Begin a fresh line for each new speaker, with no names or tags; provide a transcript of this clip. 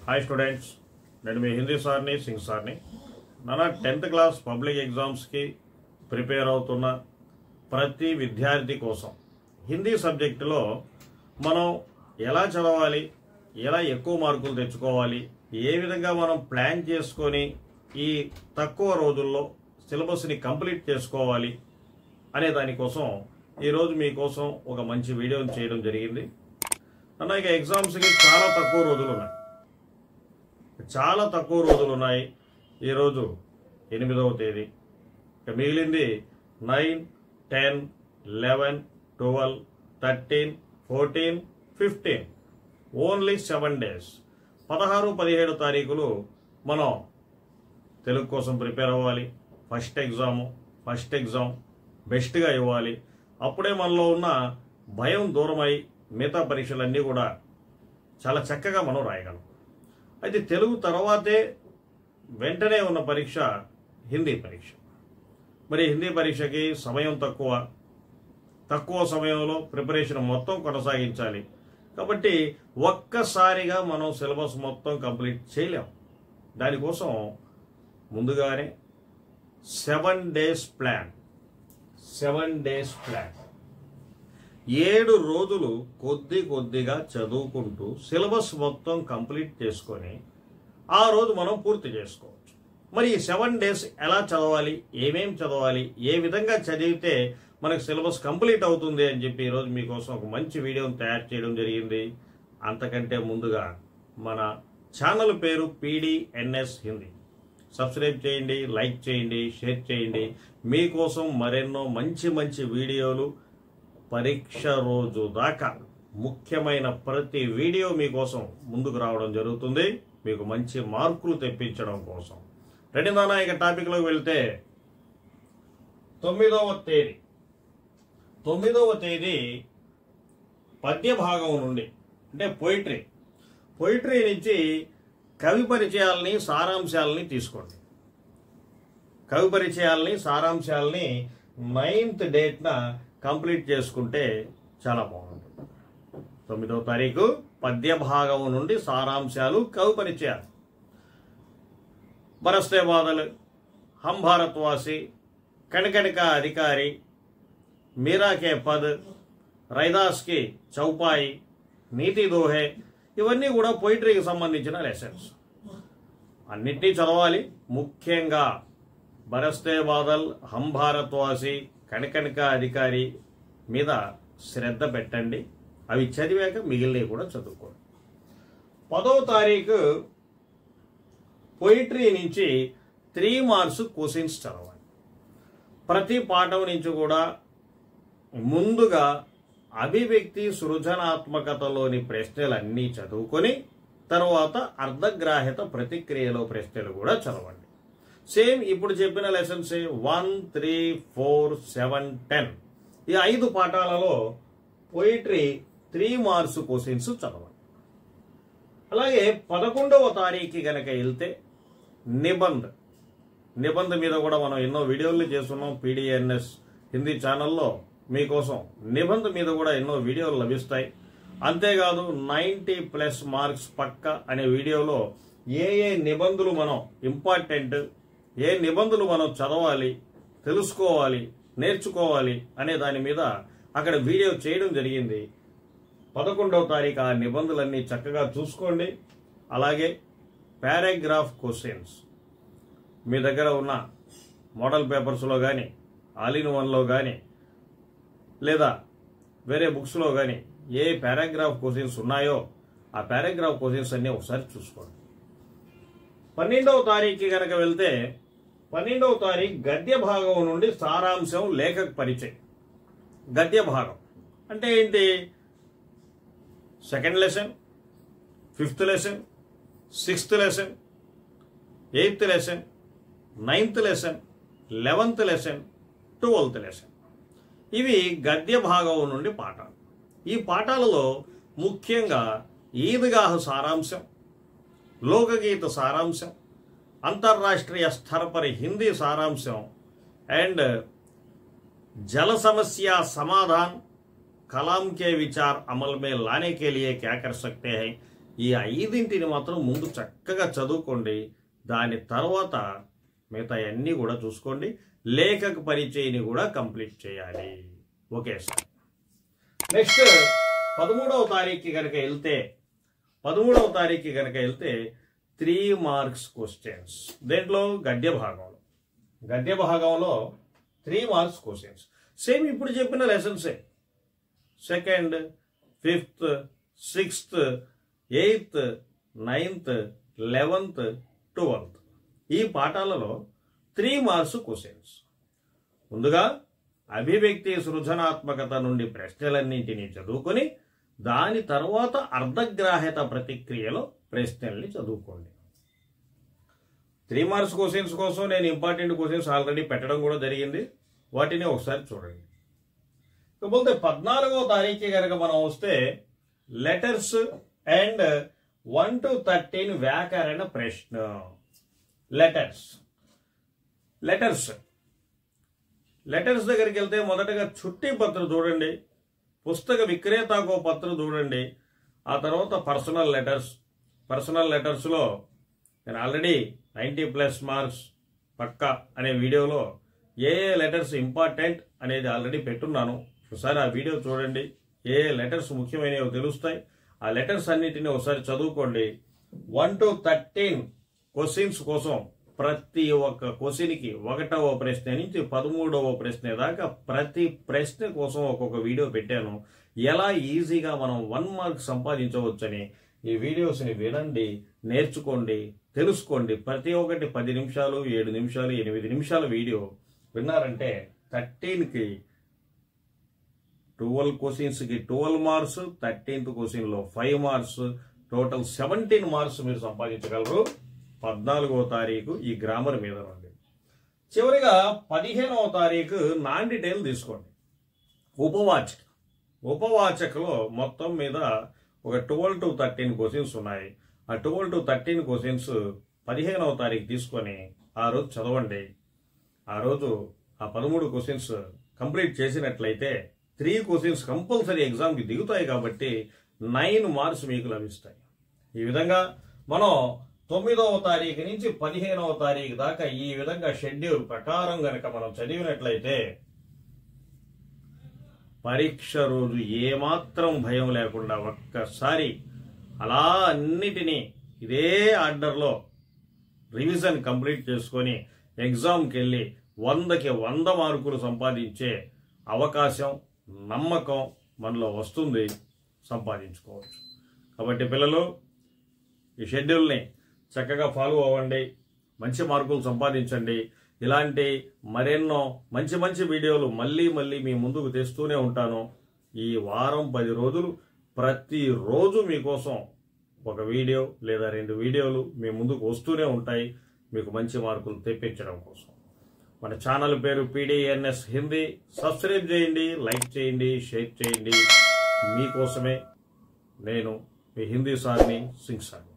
hi students నేను మీ హిందీ సార్ని సింగ్ సార్ని నాన్న టెన్త్ క్లాస్ పబ్లిక్ ఎగ్జామ్స్కి ప్రిపేర్ అవుతున్న ప్రతి విద్యార్థి కోసం హిందీ సబ్జెక్టులో మనం ఎలా చదవాలి ఎలా ఎక్కువ మార్కులు తెచ్చుకోవాలి ఏ విధంగా మనం ప్లాన్ చేసుకొని ఈ తక్కువ రోజుల్లో సిలబస్ని కంప్లీట్ చేసుకోవాలి అనే దానికోసం ఈరోజు మీకోసం ఒక మంచి వీడియోని చేయడం జరిగింది అన్న ఇక ఎగ్జామ్స్కి చాలా తక్కువ రోజులు ఉన్నాయి చాలా తక్కువ రోజులు ఉన్నాయి ఈరోజు ఎనిమిదవ తేదీ ఇక మిగిలింది nine ten eleven twelve thirteen fourteen fifteen only seven days పదహారు పదిహేడు తారీఖులు మనం తెలుగు కోసం ప్రిపేర్ అవ్వాలి ఫస్ట్ ఎగ్జాము ఫస్ట్ ఎగ్జామ్ బెస్ట్గా ఇవ్వాలి అప్పుడే మనలో ఉన్న భయం దూరమై మిగతా పరీక్షలన్నీ కూడా చాలా చక్కగా మనం రాయగలం అయితే తెలుగు తర్వాతే వెంటనే ఉన్న పరీక్ష హిందీ పరీక్ష మరి హిందీ పరీక్షకి సమయం తక్కువ తక్కువ సమయంలో ప్రిపరేషన్ మొత్తం కొనసాగించాలి కాబట్టి ఒక్కసారిగా మనం సిలబస్ మొత్తం కంప్లీట్ చేయలేం దానికోసం ముందుగానే seven days plan seven days plan ఏడు రోజులు కొద్ది కొద్దిగా చదువుకుంటూ సిలబస్ మొత్తం కంప్లీట్ చేసుకొని ఆ రోజు మనం పూర్తి చేసుకోవచ్చు మరి ఈ సెవెన్ డేస్ ఎలా చదవాలి ఏమేం చదవాలి ఏ విధంగా చదివితే మనకు సిలబస్ కంప్లీట్ అవుతుంది అని చెప్పి ఈరోజు మీకోసం ఒక మంచి వీడియోని తయారు చేయడం జరిగింది అంతకంటే ముందుగా మన ఛానల్ పేరు పీడిఎన్ఎస్ హిందీ సబ్స్క్రైబ్ చేయండి లైక్ చేయండి షేర్ చేయండి మీకోసం మరెన్నో మంచి మంచి వీడియోలు పరీక్ష రోజు దాకా ముఖ్యమైన ప్రతి వీడియో మీకోసం ముందుకు రావడం జరుగుతుంది మీకు మంచి మార్కులు తెప్పించడం కోసం రెడీ నాన్న ఇక టాపిక్లోకి వెళ్తే తొమ్మిదవ తేదీ తొమ్మిదవ తేదీ పద్య భాగం నుండి అంటే పోయిటరీ పోయిటరీ నుంచి కవి పరిచయాల్ని సారాంశాలని తీసుకోండి కవి పరిచయాల్ని సారాంశాలని నైన్త్ డేట్న కంప్లీట్ చేసుకుంటే చాలా బాగుంటుంది తొమ్మిదవ తారీఖు పద్య భాగం నుండి సారాంశాలు కవి పరిచయాలు బరస్తే బాదలు హం భారత్వాసి కణకణిక అధికారి మీరా కే పద్ రైదాస్ కి చౌపాయి నీతి దోహే ఇవన్నీ కూడా పోయిటరీకి సంబంధించిన లెసన్స్ అన్నిటినీ చదవాలి ముఖ్యంగా బరస్తే బాదల్ హం భారత్వాసి కణకణిక అధికారి మీద శ్రద్ధ పెట్టండి అవి చదివాక మిగిలినవి కూడా చదువుకోండి పదో తారీఖు పోయిటరీ నుంచి త్రీ మార్క్స్ క్వశ్చన్స్ చదవాలి ప్రతి పాఠం నుంచి కూడా ముందుగా అభివ్యక్తి సృజనాత్మకతలోని ప్రశ్నలన్నీ చదువుకొని తర్వాత అర్ధగ్రాహ్యత ప్రతిక్రియలో ప్రశ్నలు కూడా చదవండి సేమ్ ఇప్పుడు చెప్పిన lessons one three four seven ten ఈ ఐదు పాఠాలలో పోయిటరీ త్రీ మార్క్స్ క్వశ్చన్స్ చదవండి అలాగే పదకొండవ తారీఖు గనక వెళ్తే నిబంధ్ నిబంధ మీద కూడా మనం ఎన్నో వీడియోలు చేస్తున్నాం పీడిఎన్ఎస్ హిందీ ఛానల్లో మీకోసం నిబంధ మీద కూడా ఎన్నో వీడియోలు లభిస్తాయి అంతేకాదు నైంటీ ప్లస్ మార్క్స్ పక్క అనే వీడియోలో ఏ ఏ నిబంధనలు మనం ఇంపార్టెంట్ ఏ నిబంధనలు మనం చదవాలి తెలుసుకోవాలి నేర్చుకోవాలి అనే దాని మీద అక్కడ వీడియో చేయడం జరిగింది పదకొండవ తారీఖు ఆ నిబంధనలన్నీ చక్కగా చూసుకోండి అలాగే పారాగ్రాఫ్ క్వశ్చన్స్ మీ దగ్గర ఉన్న మోడల్ పేపర్స్లో కానీ ఆల్ ఇన్ వన్లో కానీ లేదా వేరే బుక్స్లో కానీ ఏ పారాగ్రాఫ్ క్వశ్చన్స్ ఉన్నాయో ఆ పారాగ్రాఫ్ క్వశ్చన్స్ అన్నీ ఒకసారి చూసుకోండి పన్నెండవ తారీఖు కనుక వెళ్తే పన్నెండవ తారీఖు గద్య భాగం నుండి సారాంశం లేఖక పరిచయం గద్య భాగం అంటే ఏంటి second lesson fifth lesson sixth lesson eighth lesson ninth lesson eleventh lesson twelfth lesson ఇవి గద్య భాగం నుండి పాఠాలు ఈ పాఠాలలో ముఖ్యంగా ఈద్గాహ్ సారాంశం లోకగీత సారాంశం అంతర్రాష్ట్రీయ స్థరపరి హిందీ సారాంశం అండ్ जल समस्या समाधान कलाम के विचार अमल में लाने के लिए क्या कर सकते हैं ఈ ఐదింటిని మాత్రం ముందు చక్కగా చదువుకోండి దాని తర్వాత మిగతా అన్నీ కూడా చూసుకోండి లేఖక పరిచయని కూడా కంప్లీట్ చేయాలి ఓకే సార్ నెక్స్ట్ పదమూడవ తారీఖుకి కనుక వెళ్తే పదమూడవ తారీఖుకి కనుక వెళ్తే త్రీ మార్క్స్ క్వశ్చన్స్ దేంట్లో గద్య భాగంలో గద్య భాగంలో త్రీ మార్క్స్ క్వశ్చన్స్ సేమ్ ఇప్పుడు చెప్పిన లెసన్సే second fifth sixth eighth ninth eleventh twelfth ఈ పాఠాలలో త్రీ మార్క్స్ క్వశ్చన్స్ ముందుగా అభివ్యక్తి సృజనాత్మకత నుండి ప్రశ్నలన్నింటినీ చదువుకొని దాని తర్వాత అర్ధగ్రాహ్యత ప్రతిక్రియలో ప్రశ్నల్ని చదువుకోండి త్రీ మార్క్స్ క్వశ్చన్స్ కోసం నేను ఇంపార్టెంట్ క్వశ్చన్స్ ఆల్రెడీ పెట్టడం కూడా జరిగింది వాటిని ఒకసారి చూడండి ఇకపోతే పద్నాలుగో తారీఖు కనుక మనం వస్తే letters and one two thirteen వ్యాకరణ ప్రశ్న లెటర్స్ లెటర్స్ లెటర్స్ దగ్గరికి వెళ్తే మొదటగా చుట్టి పత్ర చూడండి పుస్తక విక్రేతకో పత్ర చూడండి ఆ తర్వాత పర్సనల్ లెటర్స్ పర్సనల్ లెటర్స్లో నేను ఆల్రెడీ నైంటీ ప్లస్ మార్క్స్ పక్కా అనే వీడియోలో ఏ ఏ లెటర్స్ ఇంపార్టెంట్ అనేది ఆల్రెడీ పెట్టున్నాను ఒకసారి ఆ వీడియో చూడండి ఏ ఏ లెటర్స్ ముఖ్యమైనవో తెలుస్తాయి ఆ లెటర్స్ అన్నిటిని ఒకసారి చదువుకోండి వన్ టు థర్టీన్ క్వశ్చన్స్ కోసం ప్రతి ఒక్క క్వశ్చన్కి ఒకటవ ప్రశ్న నుంచి పదమూడవ ప్రశ్న దాకా ప్రతి ప్రశ్న కోసం ఒక్కొక్క వీడియో పెట్టాను ఎలా ఈజీగా మనం వన్ మార్క్ సంపాదించవచ్చని ఈ వీడియోస్ని వినండి నేర్చుకోండి తెలుసుకోండి ప్రతి ఒక్కటి పది నిమిషాలు ఏడు నిమిషాలు ఎనిమిది నిమిషాల వీడియో విన్నారంటే థర్టీన్కి ట్వెల్వ్ క్వశ్చన్స్కి ట్వెల్వ్ మార్క్స్ థర్టీన్త్ క్వశ్చన్లో five marks total seventeen marks మీరు సంపాదించగలరు పద్నాలుగవ తారీఖు ఈ గ్రామర్ మీద నుండి చివరిగా పదిహేనవ తారీఖు నాన్ డీటెయిల్ తీసుకోండి ఉపవాచక ఉపవాచకలో మొత్తం మీద ఒక ట్వెల్వ్ టు థర్టీన్ క్వశ్చన్స్ ఉన్నాయి ఆ ట్వెల్వ్ టు థర్టీన్ క్వశ్చన్స్ పదిహేనవ తారీఖు తీసుకొని ఆ రోజు చదవండి ఆ రోజు ఆ పదమూడు క్వశ్చన్స్ కంప్లీట్ చేసినట్లయితే త్రీ క్వశ్చన్స్ కంపల్సరీ ఎగ్జామ్కి దిగుతాయి కాబట్టి నైన్ మార్క్స్ మీకు లభిస్తాయి ఈ విధంగా మనం తొమ్మిదవ తారీఖు నుంచి పదిహేనవ తారీఖు దాకా ఈ విధంగా షెడ్యూల్ ప్రకారం గనక మనం చదివినట్లయితే పరీక్ష రోజు ఏమాత్రం భయం లేకుండా ఒక్కసారి అలా అన్నిటినీ ఇదే ఆర్డర్లో రివిజన్ కంప్లీట్ చేసుకొని ఎగ్జామ్కి వెళ్ళి వందకి వంద మార్కులు సంపాదించే అవకాశం నమ్మకం మనలో వస్తుంది సంపాదించుకోవచ్చు కాబట్టి పిల్లలు ఈ షెడ్యూల్ని చక్కగా ఫాలో అవ్వండి మంచి మార్కులు సంపాదించండి ఇలాంటి మరెన్నో మంచి మంచి వీడియోలు మళ్ళీ మళ్ళీ మీ ముందుకు తెస్తూనే ఉంటాను ఈ వారం పది రోజులు ప్రతిరోజు మీకోసం ఒక వీడియో లేదా రెండు వీడియోలు మీ ముందుకు వస్తూనే ఉంటాయి మీకు మంచి మార్కులు తెప్పించడం కోసం మన ఛానల్ పేరు పీడిఎన్ఎస్ హిందీ సబ్స్క్రైబ్ చేయండి లైక్ చేయండి షేర్ చేయండి మీకోసమే నేను మీ హిందీ సార్ని సింగ్ సార్ని